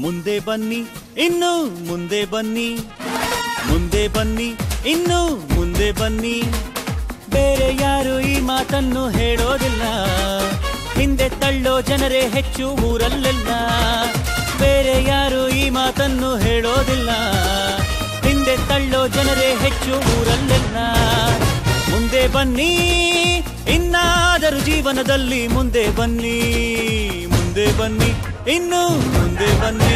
ಮುಂದೆ ಬನ್ನಿ ಇನ್ನು ಮುಂದೆ ಬನ್ನಿ ಮುಂದೆ ಬನ್ನಿ ಇನ್ನು ಮುಂದೆ ಬನ್ನಿ ಬೇರೆ ಯಾರು ಈ ಮಾತನ್ನು ಹೇಳೋದಿಲ್ಲ ಹಿಂದೆ ತಳ್ಳೋ ಜನರೇ ಹೆಚ್ಚು ಊರಲ್ಲೆಲ್ಲ ಬೇರೆ ಯಾರು ಈ ಮಾತನ್ನು ಹೇಳೋದಿಲ್ಲ ಹಿಂದೆ ತಳ್ಳೋ ಜನರೇ ಹೆಚ್ಚು ಊರಲ್ಲೆಲ್ಲ ಮುಂದೆ ಬನ್ನಿ ಇನ್ನಾದರೂ ಜೀವನದಲ್ಲಿ ಮುಂದೆ ಬನ್ನಿ ಮುಂದೆ ಬನ್ನಿ ಇನ್ನು ಮುಂದೆ ಬನ್ನಿ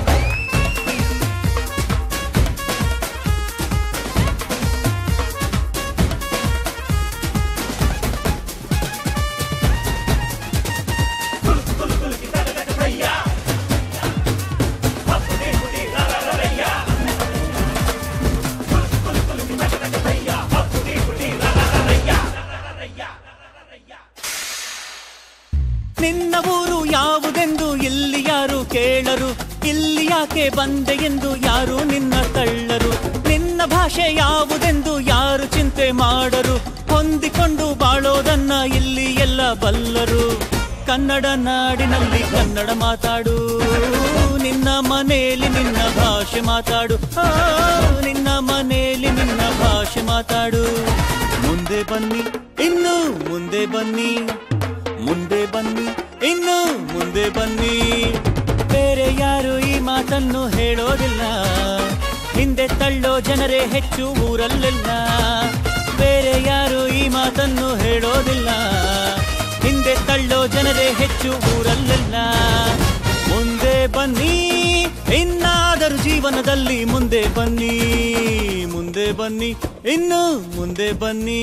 ನಿನ್ನ ಊರು ಯಾವುದೆಂದು ಇಲ್ಲಿ ಯಾರು ಕೇಳರು ಇಲ್ಲಿ ಯಾಕೆ ಬಂದೆ ಎಂದು ಯಾರು ನಿನ್ನ ತಳ್ಳರು ನಿನ್ನ ಭಾಷೆ ಯಾವುದೆಂದು ಯಾರು ಚಿಂತೆ ಮಾಡರು ಹೊಂದಿಕೊಂಡು ಬಾಳೋದನ್ನ ಇಲ್ಲಿ ಎಲ್ಲ ಬಲ್ಲರು ಕನ್ನಡ ನಾಡಿನಲ್ಲಿ ಕನ್ನಡ ಮಾತಾಡು ನಿನ್ನ ಮನೆಯಲ್ಲಿ ನಿನ್ನ ಭಾಷೆ ಮಾತಾಡು ಆ, ನಿನ್ನ ಮನೆಯಲ್ಲಿ ನಿನ್ನ ಭಾಷೆ ಮಾತಾಡು ಮುಂದೆ ಬನ್ನಿ ಇನ್ನು ಮುಂದೆ ಬನ್ನಿ ಮುಂದೆ ಬನ್ನಿ ಇನ್ನು ಮುಂದೆ ಬನ್ನಿ ಬೇರೆ ಯಾರು ಈ ಮಾತನ್ನು ಹೇಳೋದಿಲ್ಲ ಹಿಂದೆ ತಳ್ಳೋ ಜನರೇ ಹೆಚ್ಚು ಊರಲ್ಲೆಲ್ಲ ಬೇರೆ ಯಾರು ಈ ಮಾತನ್ನು ಹೇಳೋದಿಲ್ಲ ಹಿಂದೆ ತಳ್ಳೋ ಜನರೇ ಹೆಚ್ಚು ಊರಲ್ಲೆಲ್ಲ ಮುಂದೆ ಬನ್ನಿ ಇನ್ನಾದರೂ ಜೀವನದಲ್ಲಿ ಮುಂದೆ ಬನ್ನಿ ಮುಂದೆ ಬನ್ನಿ ಇನ್ನು ಮುಂದೆ ಬನ್ನಿ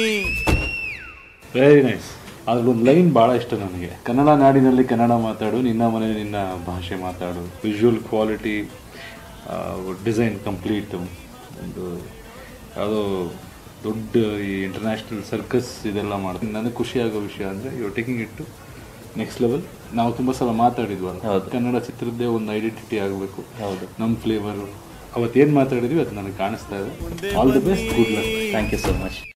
ವೆರಿ ನೈಸ್ ಅದ್ರಲ್ಲೊಂದು ಲೈನ್ ಭಾಳ ಇಷ್ಟ ನನಗೆ ಕನ್ನಡ ನಾಡಿನಲ್ಲಿ ಕನ್ನಡ ಮಾತಾಡು ನಿನ್ನ ಮನೆ ನಿನ್ನ ಭಾಷೆ ಮಾತಾಡು ವಿಜುವಲ್ ಕ್ವಾಲಿಟಿ ಡಿಸೈನ್ ಕಂಪ್ಲೀಟ್ ಒಂದು ಯಾವುದೋ ದೊಡ್ಡ ಈ ಇಂಟರ್ನ್ಯಾಷನಲ್ ಸರ್ಕಸ್ ಇದೆಲ್ಲ ಮಾಡ್ತೀನಿ ನನಗೆ ಖುಷಿ ಆಗೋ ವಿಷಯ ಅಂದರೆ you taking it to next level ನಾವು ತುಂಬ ಸಲ ಮಾತಾಡಿದ್ವಲ್ಲ ಹೌದು. ಕನ್ನಡ ಚಿತ್ರದ್ದೇ ಒಂದು ಐಡೆಂಟಿಟಿ ಆಗಬೇಕು ಹೌದು. ನಮ್ಮ ಫ್ಲೇವರು ಅವತ್ತೇನು ಮಾತಾಡಿದ್ವಿ ಅದು ನನಗೆ ಕಾಣಿಸ್ತಾ ಇದೆ all the best good luck thank you so much